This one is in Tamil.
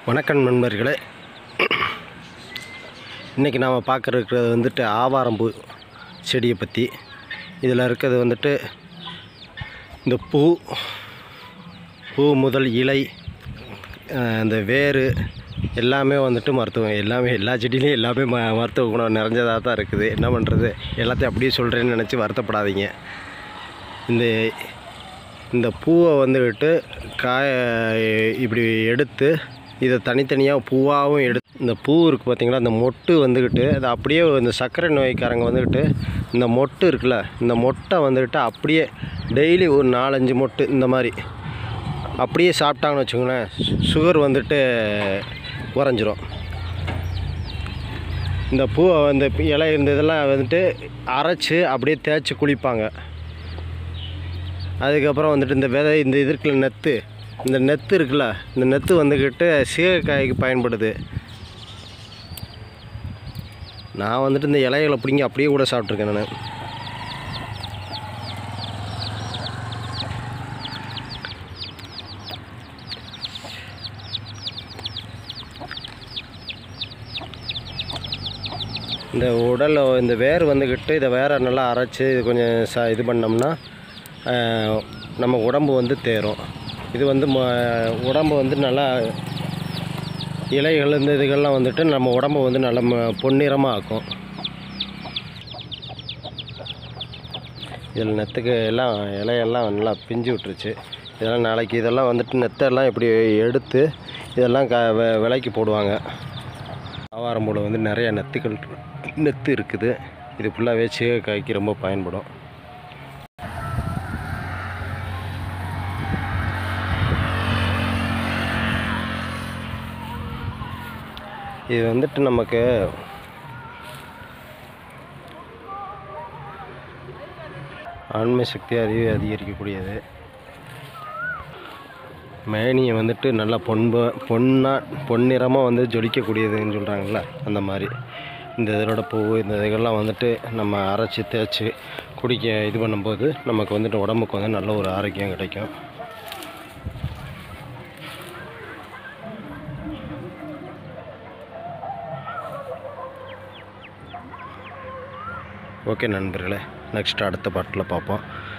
வணக்கம் நண்பர்களே இன்றைக்கி நாம் பார்க்க இருக்கிறது வந்துட்டு ஆவாரம்பூ செடியை பற்றி இதில் இருக்கிறது வந்துட்டு இந்த பூ பூ முதல் இலை அஹ், இந்த வேர் எல்லாமே வந்துட்டு மருத்துவம் எல்லாமே எல்லா செடியிலையும் எல்லாமே ம மருத்துவ குணம் நிறைஞ்சதாக தான் இருக்குது என்ன பண்ணுறது எல்லாத்தையும் அப்படியே சொல்கிறேன்னு நினச்சி வருத்தப்படாதீங்க இந்த இந்த பூவை வந்துக்கிட்டு காய இப்படி எடுத்து இதை தனித்தனியாக பூவாகவும் எடுத்து இந்த பூ இருக்குது பார்த்தீங்களா இந்த மொட்டு வந்துக்கிட்டு அது அப்படியே இந்த சர்க்கரை நோய்க்காரங்க வந்துக்கிட்டு இந்த மொட்டு இருக்குல்ல இந்த மொட்டை வந்துக்கிட்டு அப்படியே டெய்லி ஒரு நாலஞ்சு மொட்டு இந்த மாதிரி அப்படியே சாப்பிட்டாங்கன்னு வச்சுக்கோங்களேன் சுகர் வந்துட்டு குறைஞ்சிரும் இந்த பூவை வந்து இலை இந்த இதெல்லாம் வந்துட்டு அரைச்சி அப்படியே தேய்ச்சி குளிப்பாங்க அதுக்கப்புறம் வந்துட்டு இந்த விதை இந்த இது இருக்குல்ல நெத்து இந்த நெத்து இருக்குல்ல இந்த நெத்து வந்துக்கிட்டு சீகக்காய்க்கு பயன்படுது நான் வந்துட்டு இந்த இலைகளை பிடிங்கி அப்படியே கூட சாப்பிட்ருக்கேன் நான் இந்த உடல் இந்த வேர் வந்துக்கிட்டு இதை வேற நல்லா அரைச்சி இது கொஞ்சம் ச இது பண்ணோம்னா ஆஹ், நம்ம உடம்பு வந்து தேரும் இது வந்து ம உடம்பு வந்து நல்லா இலைகள் இந்த இதுகள்லாம் வந்துட்டு நம்ம உடம்பை வந்து நல்ல ம- பொன்னிறமாக ஆக்கும் இதில் நெத்துக்கு எல்லாம் இலையெல்லாம் நல்லா பிஞ்சு விட்டுருச்சு இதெல்லாம் நாளைக்கு இதெல்லாம் வந்துட்டு நெத்தெல்லாம் இப்படி எடுத்து இதெல்லாம் க வெ- விலைக்கு போடுவாங்க ஆவாரம்பூவில் வந்து நிறைய நெத்துக்கள் நெத்து இருக்குது இது ஃபுல்லாகவே சீகக்காய்க்கு ரொம்ப பயன்படும் இது வந்துட்டு நமக்கு ஆண்மை சக்தி அதிக அதிகரிக்கக்கூடியது மேனியை வந்துட்டு நல்லா பொன்ப பொன்னா பொன்னிறமாக வந்து ஜொலிக்கக்கூடியதுன்னு சொல்கிறாங்கல்ல அந்த மாதிரி இந்த இதோட பூ இந்த இதுகள்லாம் வந்துட்டு நம்ம அரைச்சி தேய்ச்சி குடிக்க இது பண்ணும்போது நமக்கு வந்துட்டு உடம்புக்கு வந்து நல்ல ஒரு ஆரோக்கியம் கிடைக்கும் ஓகே நண்பர்களே நெக்ஸ்ட் அடுத்த பாட்டில் பார்ப்போம்